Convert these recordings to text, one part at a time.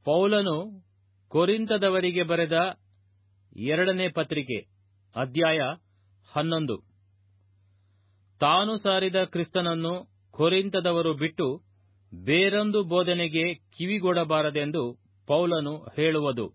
ಪೌಲನು ಕೊರಿಂತದವರಿಗೆ ಬರೆದ ಎರಡನೇ ಪತ್ರಿಕೆ ಅಧ್ಯಾಯ ಹನ್ನೊಂದು ತಾನು ಸಾರಿದ ಕ್ರಿಸ್ತನನ್ನು ಕೊರಿಂತದವರು ಬಿಟ್ಟು ಬೇರೊಂದು ಬೋಧನೆಗೆ ಕಿವಿಗೊಡಬಾರದೆಂದು ಪೌಲನು ಹೇಳುವುದು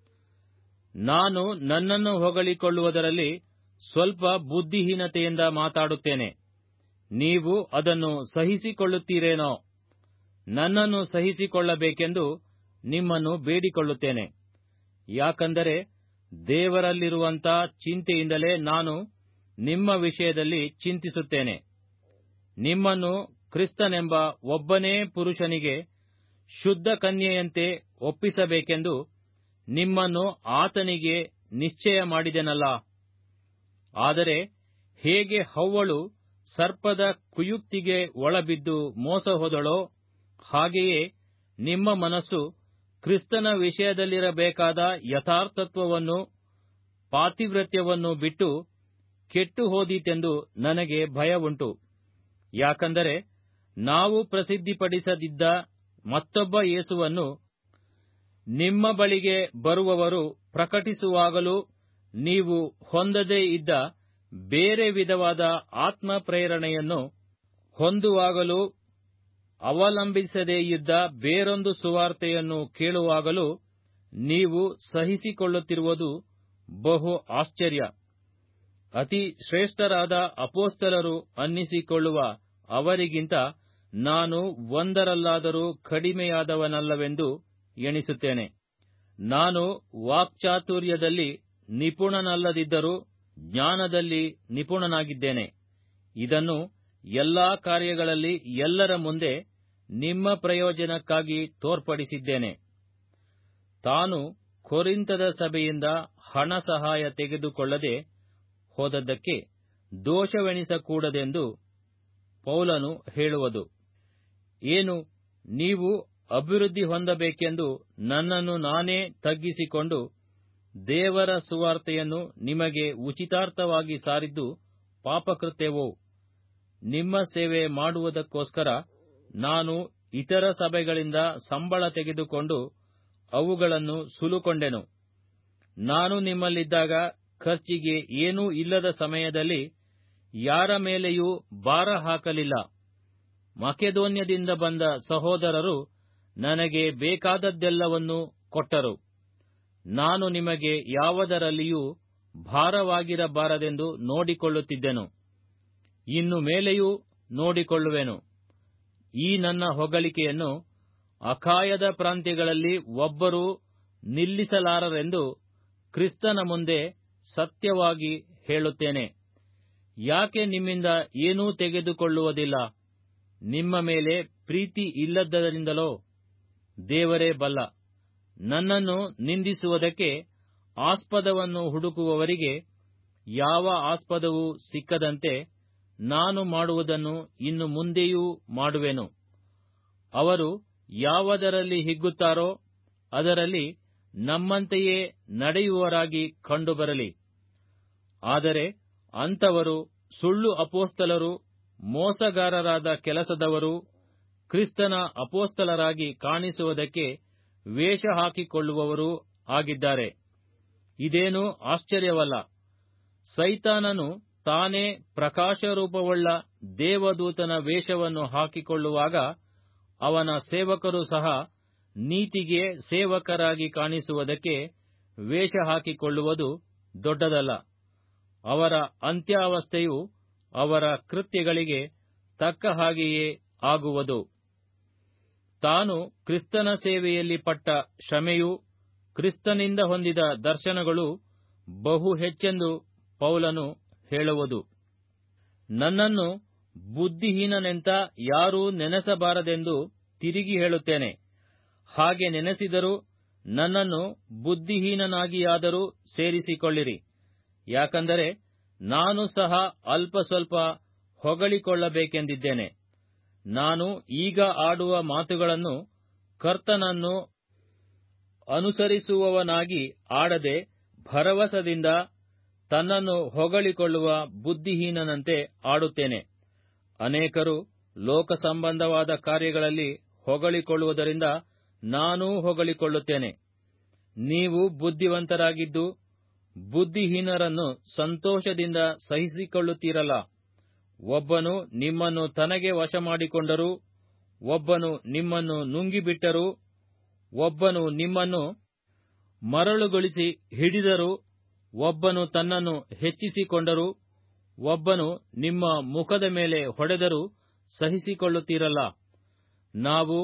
ನಾನು ನನ್ನನ್ನು ಹೊಗಳಿಕೊಳ್ಳುವುದರಲ್ಲಿ ಸ್ವಲ್ಪ ಬುದ್ಧಿಹೀನತೆಯಿಂದ ಮಾತಾಡುತ್ತೇನೆ ನೀವು ಅದನ್ನು ಸಹಿಸಿಕೊಳ್ಳುತ್ತೀರೇನೋ ನನ್ನನ್ನು ಸಹಿಸಿಕೊಳ್ಳಬೇಕೆಂದು ನಿಮ್ಮನ್ನು ಬೇಡಿಕೊಳ್ಳುತ್ತೇನೆ ಯಾಕಂದರೆ ದೇವರಲ್ಲಿರುವಂಥ ಚಿಂತೆಯಿಂದಲೇ ನಾನು ನಿಮ್ಮ ವಿಷಯದಲ್ಲಿ ಚಿಂತಿಸುತ್ತೇನೆ ನಿಮ್ಮನ್ನು ಕ್ರಿಸ್ತನೆಂಬ ಒಬ್ಬನೇ ಪುರುಷನಿಗೆ ಶುದ್ಧ ಕನ್ಯೆಯಂತೆ ಒಪ್ಪಿಸಬೇಕೆಂದು ನಿಮ್ಮನ್ನು ಆತನಿಗೆ ನಿಶ್ಚಯ ಮಾಡಿದೆನಲ್ಲ ಆದರೆ ಹೇಗೆ ಹವ್ವಳು ಸರ್ಪದ ಕುಯುಕ್ತಿಗೆ ಒಳಬಿದ್ದು ಮೋಸ ಹೋದಳೋ ಹಾಗೆಯೇ ನಿಮ್ಮ ಮನಸ್ಸು ಕ್ರಿಸ್ತನ ವಿಷಯದಲ್ಲಿರಬೇಕಾದ ಯಥಾರ್ಥತ್ವವನ್ನು ಪಾತಿವ್ರತ್ಯವನ್ನು ಬಿಟ್ಟು ಕೆಟ್ಟು ಹೋದೀತೆಂದು ನನಗೆ ಭಯವುಂಟು ಯಾಕಂದರೆ ನಾವು ಪ್ರಸಿದ್ಧಿಪಡಿಸದಿದ್ದ ಮತ್ತೊಬ್ಬ ಯೇಸುವನ್ನು ನಿಮ್ಮ ಬಳಿಗೆ ಬರುವವರು ಪ್ರಕಟಿಸುವಾಗಲೂ ನೀವು ಹೊಂದದೇ ಇದ್ದ ಬೇರೆ ವಿಧವಾದ ಆತ್ಮ ಪ್ರೇರಣೆಯನ್ನು ಹೊಂದುವಾಗಲೂ ಅವಲಂಬಿಸದೇ ಇದ್ದ ಬೇರೊಂದು ಸುವಾರ್ತೆಯನ್ನು ಕೇಳುವಾಗಲೂ ನೀವು ಸಹಿಸಿಕೊಳ್ಳುತ್ತಿರುವುದು ಬಹು ಆಶ್ಚರ್ಯ ಅತಿ ಶ್ರೇಷ್ಠರಾದ ಅಪೋಸ್ತಲರು ಅನ್ನಿಸಿಕೊಳ್ಳುವ ಅವರಿಗಿಂತ ನಾನು ಒಂದರಲ್ಲಾದರೂ ಕಡಿಮೆಯಾದವನಲ್ಲವೆಂದು ಎಣಿಸುತ್ತೇನೆ ನಾನು ವಾಕ್ಚಾತುರ್ಯದಲ್ಲಿ ನಿಪುಣನಲ್ಲದಿದ್ದರೂ ಜ್ಞಾನದಲ್ಲಿ ನಿಪುಣನಾಗಿದ್ದೇನೆ ಇದನ್ನು ಎಲ್ಲಾ ಕಾರ್ಯಗಳಲ್ಲಿ ಎಲ್ಲರ ಮುಂದೆ ನಿಮ್ಮ ಪ್ರಯೋಜನಕ್ಕಾಗಿ ತೋರ್ಪಡಿಸಿದ್ದೇನೆ ತಾನು ಕೊರಿಂತದ ಸಭೆಯಿಂದ ಹಣ ಸಹಾಯ ತೆಗೆದುಕೊಳ್ಳದೆ ಹೋದದ್ದಕ್ಕೆ ದೋಷವೆಣಿಸಕೂಡದೆಂದು ಪೌಲನು ಹೇಳುವುದು ಏನು ನೀವು ಅಭಿವೃದ್ಧಿ ಹೊಂದಬೇಕೆಂದು ನನ್ನನ್ನು ನಾನೇ ತಗ್ಗಿಸಿಕೊಂಡು ದೇವರ ಸುವಾರ್ತೆಯನ್ನು ನಿಮಗೆ ಉಚಿತಾರ್ಥವಾಗಿ ಸಾರಿದ್ದು ಪಾಪಕೃತ್ಯವೋ ನಿಮ್ಮ ಸೇವೆ ಮಾಡುವುದಕ್ಕೋಸ್ಕರ ನಾನು ಇತರ ಸಭೆಗಳಿಂದ ಸಂಬಳ ತೆಗೆದುಕೊಂಡು ಅವುಗಳನ್ನು ಸುಲುಕೊಂಡೆನು ನಾನು ನಿಮ್ಮಲ್ಲಿದ್ದಾಗ ಖರ್ಚಿಗೆ ಏನೂ ಇಲ್ಲದ ಸಮಯದಲ್ಲಿ ಯಾರ ಮೇಲೆಯೂ ಭಾರ ಹಾಕಲಿಲ್ಲ ಮಕೆದೋನ್ಯದಿಂದ ಬಂದ ಸಹೋದರರು ನನಗೆ ಬೇಕಾದದ್ದೆಲ್ಲವನ್ನೂ ಕೊಟ್ಟರು ನಾನು ನಿಮಗೆ ಯಾವುದರಲ್ಲಿಯೂ ಭಾರವಾಗಿರಬಾರದೆಂದು ನೋಡಿಕೊಳ್ಳುತ್ತಿದ್ದೆನು ಇನ್ನು ಮೇಲೆಯೂ ನೋಡಿಕೊಳ್ಳುವೆನು ಈ ನನ್ನ ಹೊಗಳಿಕೆಯನ್ನು ಅಖಾಯದ ಪ್ರಾಂತ್ಯಗಳಲ್ಲಿ ಒಬ್ಬರೂ ನಿಲ್ಲಿಸಲಾರರೆಂದು ಕ್ರಿಸ್ತನ ಮುಂದೆ ಸತ್ಯವಾಗಿ ಹೇಳುತ್ತೇನೆ ಯಾಕೆ ನಿಮ್ಮಿಂದ ಏನೂ ತೆಗೆದುಕೊಳ್ಳುವುದಿಲ್ಲ ನಿಮ್ಮ ಮೇಲೆ ಪ್ರೀತಿ ಇಲ್ಲದ್ದರಿಂದಲೋ ದೇವರೇ ಬಲ್ಲ ನನ್ನನ್ನು ನಿಂದಿಸುವುದಕ್ಕೆ ಆಸ್ಪದವನ್ನು ಹುಡುಕುವವರಿಗೆ ಯಾವ ಆಸ್ಪದವೂ ಸಿಕ್ಕದಂತೆ ನಾನು ಮಾಡುವುದನ್ನು ಇನ್ನು ಮುಂದೆಯೂ ಮಾಡುವೆನು ಅವರು ಯಾವುದರಲ್ಲಿ ಹಿಗ್ಗುತ್ತಾರೋ ಅದರಲ್ಲಿ ನಮ್ಮಂತೆಯೇ ನಡೆಯುವವರಾಗಿ ಕಂಡುಬರಲಿ ಆದರೆ ಅಂಥವರು ಸುಳ್ಳು ಅಪೋಸ್ತಲರು ಮೋಸಗಾರರಾದ ಕೆಲಸದವರು ಕ್ರಿಸ್ತನ ಅಪೋಸ್ತಲರಾಗಿ ಕಾಣಿಸುವುದಕ್ಕೆ ವೇಷ ಹಾಕಿಕೊಳ್ಳುವವರೂ ಆಗಿದ್ದಾರೆ ಇದೇನೂ ಆಶ್ಚರ್ಯವಲ್ಲ ಸೈತಾನನು ತಾನೇ ಪ್ರಕಾಶರೂಪವುಳ್ಳ ದೇವದೂತನ ವೇಷವನ್ನು ಹಾಕಿಕೊಳ್ಳುವಾಗ ಅವನ ಸೇವಕರು ಸಹ ನೀತಿಗೆ ಸೇವಕರಾಗಿ ಕಾಣಿಸುವುದಕ್ಕೆ ವೇಷ ಹಾಕಿಕೊಳ್ಳುವುದು ದೊಡ್ಡದಲ್ಲ ಅವರ ಅಂತ್ಯಾವಸ್ಥೆಯು ಅವರ ಕೃತ್ಯಗಳಿಗೆ ತಕ್ಕ ಹಾಗೆಯೇ ಆಗುವುದು ತಾನು ಕ್ರಿಸ್ತನ ಸೇವೆಯಲ್ಲಿ ಪಟ್ಟ ಶ್ರಮೆಯೂ ಕ್ರಿಸ್ತನಿಂದ ಹೊಂದಿದ ದರ್ಶನಗಳು ಬಹು ಹೆಚ್ಚೆಂದು ಪೌಲನು ಹೇಳುವುದು ನನ್ನನ್ನು ಬುದ್ಧಿಹೀನನೆಂತ ಯಾರೂ ನೆನೆಸಬಾರದೆಂದು ತಿರುಗಿ ಹೇಳುತ್ತೇನೆ ಹಾಗೆ ನೆನೆಸಿದರೂ ನನ್ನನ್ನು ಬುದ್ಧಿಹೀನನಾಗಿಯಾದರೂ ಸೇರಿಸಿಕೊಳ್ಳಿರಿ ಯಾಕಂದರೆ ನಾನು ಸಹ ಅಲ್ಪ ಸ್ವಲ್ಪ ಹೊಗಳಿಕೊಳ್ಳಬೇಕೆಂದಿದ್ದೇನೆ ನಾನು ಈಗ ಆಡುವ ಮಾತುಗಳನ್ನು ಕರ್ತನನ್ನು ಅನುಸರಿಸುವವನಾಗಿ ಆಡದೆ ಭರವಸದಿಂದ ತನ್ನನ್ನು ಹೊಗಳಿಕೊಳ್ಳುವ ಬುದ್ಧಿಹೀನನಂತೆ ಆಡುತ್ತೇನೆ ಅನೇಕರು ಲೋಕ ಸಂಬಂಧವಾದ ಕಾರ್ಯಗಳಲ್ಲಿ ಹೊಗಳಿಕೊಳ್ಳುವುದರಿಂದ ನಾನೂ ಹೊಗಳಿಕೊಳ್ಳುತ್ತೇನೆ ನೀವು ಬುದ್ಧಿವಂತರಾಗಿದ್ದು ಬುದ್ಧಿಹೀನರನ್ನು ಸಂತೋಷದಿಂದ ಸಹಿಸಿಕೊಳ್ಳುತ್ತೀರಲ್ಲ ಒಬ್ಬನು ನಿಮ್ಮನ್ನು ತನಗೆ ವಶಮಾಡಿಕೊಂಡರೂ ಒಬ್ಬನು ನಿಮ್ಮನ್ನು ನುಂಗಿಬಿಟ್ಟರೂ ಒಬ್ಬನು ನಿಮ್ಮನ್ನು ಮರಳುಗೊಳಿಸಿ ಹಿಡಿದರೂ ಒಬ್ಬನು ತನ್ನನ್ನು ಹೆಚ್ಚಿಸಿಕೊಂಡರೂ ಒಬ್ಬನು ನಿಮ್ಮ ಮುಖದ ಮೇಲೆ ಹೊಡೆದರೂ ಸಹಿಸಿಕೊಳ್ಳುತ್ತೀರಲ್ಲ ನಾವು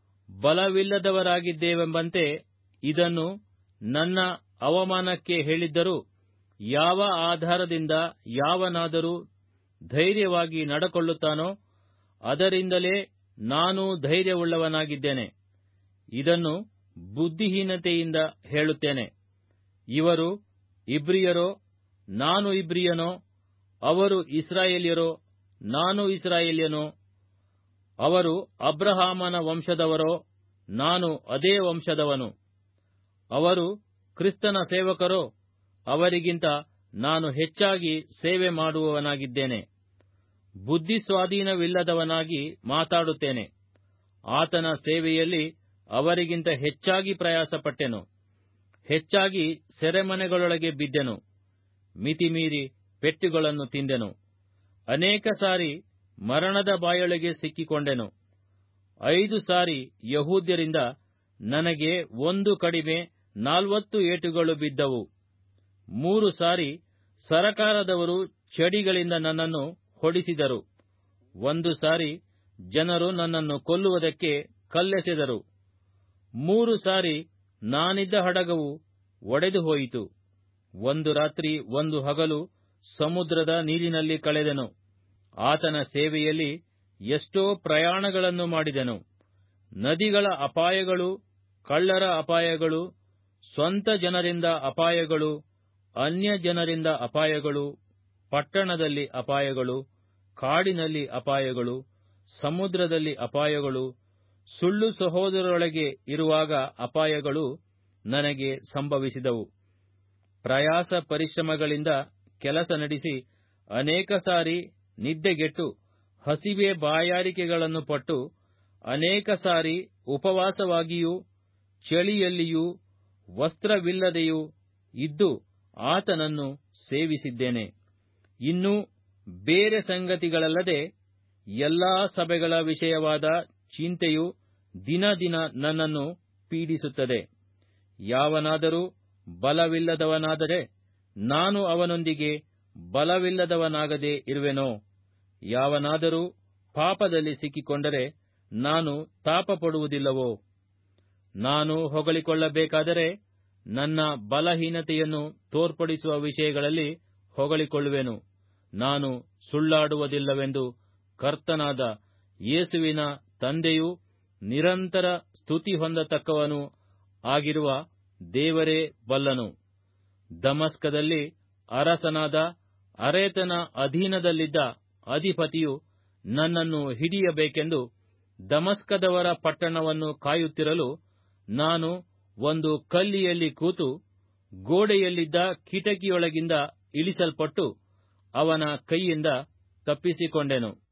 ಬಲವಿಲ್ಲದವರಾಗಿದ್ದೇವೆಂಬಂತೆ ಇದನ್ನು ನನ್ನ ಅವಮಾನಕ್ಕೆ ಹೇಳಿದ್ದರೂ ಯಾವ ಆಧಾರದಿಂದ ಯಾವನಾದರೂ ಧೈರ್ಯವಾಗಿ ನಡಕೊಳ್ಳುತ್ತಾನೋ ಅದರಿಂದಲೇ ನಾನೂ ಧೈರ್ಯವುಳ್ಳವನಾಗಿದ್ದೇನೆ ಇದನ್ನು ಬುದ್ಧಿಹೀನತೆಯಿಂದ ಹೇಳುತ್ತೇನೆ ಇವರು ಇಬ್ರಿಯರೋ ನಾನು ಇಬ್ರಿಯನೋ ಅವರು ಇಸ್ರಾಯೇಲ್ಯರೋ ನಾನು ಇಸ್ರಾಯೇಲ್ಯನೋ ಅವರು ಅಬ್ರಹಾಮನ ವಂಶದವರೋ ನಾನು ಅದೇ ವಂಶದವನು ಅವರು ಕ್ರಿಸ್ತನ ಸೇವಕರೋ ಅವರಿಗಿಂತ ನಾನು ಹೆಚ್ಚಾಗಿ ಸೇವೆ ಮಾಡುವವನಾಗಿದ್ದೇನೆ ಬುದ್ಧಿಸ್ವಾಧೀನವಿಲ್ಲದವನಾಗಿ ಮಾತಾಡುತ್ತೇನೆ ಆತನ ಸೇವೆಯಲ್ಲಿ ಅವರಿಗಿಂತ ಹೆಚ್ಚಾಗಿ ಪ್ರಯಾಸಪಟ್ಟೆನು ಹೆಚ್ಚಾಗಿ ಸೆರೆಮನೆಗಳೊಳಗೆ ಬಿದ್ದೆನು ಮಿತಿಮೀರಿ ಪೆಟ್ಟುಗಳನ್ನು ತಿಂದೆನು ಅನೇಕ ಸಾರಿ ಮರಣದ ಬಾಯೊಳಗೆ ಸಿಕ್ಕಿಕೊಂಡೆನು ಐದು ಸಾರಿ ಯಹೂದ್ಯರಿಂದ ನನಗೆ ಒಂದು ಕಡಿಮೆ ನಾಲ್ವತ್ತು ಏಟುಗಳು ಬಿದ್ದವು ಮೂರು ಸಾರಿ ಸರಕಾರದವರು ಚಡಿಗಳಿಂದ ನನ್ನನ್ನು ಹೊಡಿಸಿದರು ಒಂದು ಸಾರಿ ಜನರು ನನ್ನನ್ನು ಕೊಲ್ಲುವುದಕ್ಕೆ ಕಲ್ಲೆಸೆದರು ಮೂರು ಸಾರಿ ನಾನಿದ್ದ ಹಡಗವು ಒಡೆದು ಹೋಯಿತು ಒಂದು ರಾತ್ರಿ ಒಂದು ಹಗಲು ಸಮುದ್ರದ ನೀರಿನಲ್ಲಿ ಕಳೆದೆನು ಆತನ ಸೇವೆಯಲ್ಲಿ ಎಷ್ಟೋ ಪ್ರಯಾಣಗಳನ್ನು ಮಾಡಿದೆನು ನದಿಗಳ ಅಪಾಯಗಳು ಕಳ್ಳರ ಅಪಾಯಗಳು ಸ್ವಂತ ಜನರಿಂದ ಅಪಾಯಗಳು ಅನ್ಯ ಜನರಿಂದ ಅಪಾಯಗಳು ಪಟ್ಟಣದಲ್ಲಿ ಅಪಾಯಗಳು ಕಾಡಿನಲ್ಲಿ ಅಪಾಯಗಳು ಸಮುದ್ರದಲ್ಲಿ ಅಪಾಯಗಳು ಸುಳ್ಳು ಸಹೋದರರೊಳಗೆ ಇರುವಾಗ ಅಪಾಯಗಳು ನನಗೆ ಸಂಭವಿಸಿದವು ಪ್ರಯಾಸ ಪರಿಶ್ರಮಗಳಿಂದ ಕೆಲಸ ನಡೆಸಿ ಅನೇಕ ಸಾರಿ ನಿದ್ದೆಗೆಟ್ಟು ಹಸಿವೆ ಬಾಯಾರಿಕೆಗಳನ್ನು ಪಟ್ಟು ಅನೇಕ ಸಾರಿ ಉಪವಾಸವಾಗಿಯೂ ಚಳಿಯಲ್ಲಿಯೂ ವಸ್ತ್ರವಿಲ್ಲದೆಯೂ ಇದ್ದು ಆತನನ್ನು ಸೇವಿಸಿದ್ದೇನೆ ಇನ್ನೂ ಬೇರೆ ಸಂಗತಿಗಳಲ್ಲದೆ ಎಲ್ಲಾ ಸಭೆಗಳ ವಿಷಯವಾದ ಚಿಂತೆಯು ದಿನ ದಿನ ನನ್ನನ್ನು ಪೀಡಿಸುತ್ತದೆ ಯಾವನಾದರೂ ಬಲವಿಲ್ಲದವನಾದರೆ ನಾನು ಅವನೊಂದಿಗೆ ಬಲವಿಲ್ಲದವನಾಗದೆ ಇರುವೆನೋ ಯಾವನಾದರೂ ಪಾಪದಲ್ಲಿ ಸಿಕ್ಕಿಕೊಂಡರೆ ನಾನು ತಾಪಪಡುವುದಿಲ್ಲವೋ ನಾನು ಹೊಗಳಿಕೊಳ್ಳಬೇಕಾದರೆ ನನ್ನ ಬಲಹೀನತೆಯನ್ನು ತೋರ್ಪಡಿಸುವ ವಿಷಯಗಳಲ್ಲಿ ಹೊಗಳಿಕೊಳ್ಳುವೆನು ನಾನು ಸುಳ್ಳಾಡುವುದಿಲ್ಲವೆಂದು ಕರ್ತನಾದ ಯೇಸುವಿನ ತಂದೆಯೂ ನಿರಂತರ ಸ್ತುತಿ ಹೊಂದತಕ್ಕವನೂ ಆಗಿರುವ ದೇವರೇ ಬಲ್ಲನು ದಮಸ್ಕದಲ್ಲಿ ಅರಸನಾದ ಅರೇತನ ಅಧೀನದಲ್ಲಿದ್ದ ಅಧಿಪತಿಯು ನನ್ನನ್ನು ಹಿಡಿಯಬೇಕೆಂದು ದಮಸ್ಕದವರ ಪಟ್ಟಣವನ್ನು ಕಾಯುತ್ತಿರಲು ನಾನು ಒಂದು ಕಲ್ಲಿಯಲ್ಲಿ ಕೂತು ಗೋಡೆಯಲ್ಲಿದ್ದ ಕಿಟಕಿಯೊಳಗಿಂದ ಇಳಿಸಲ್ಪಟ್ಟು ಅವನ ಕೈಯಿಂದ ತಪ್ಪಿಸಿಕೊಂಡೆನು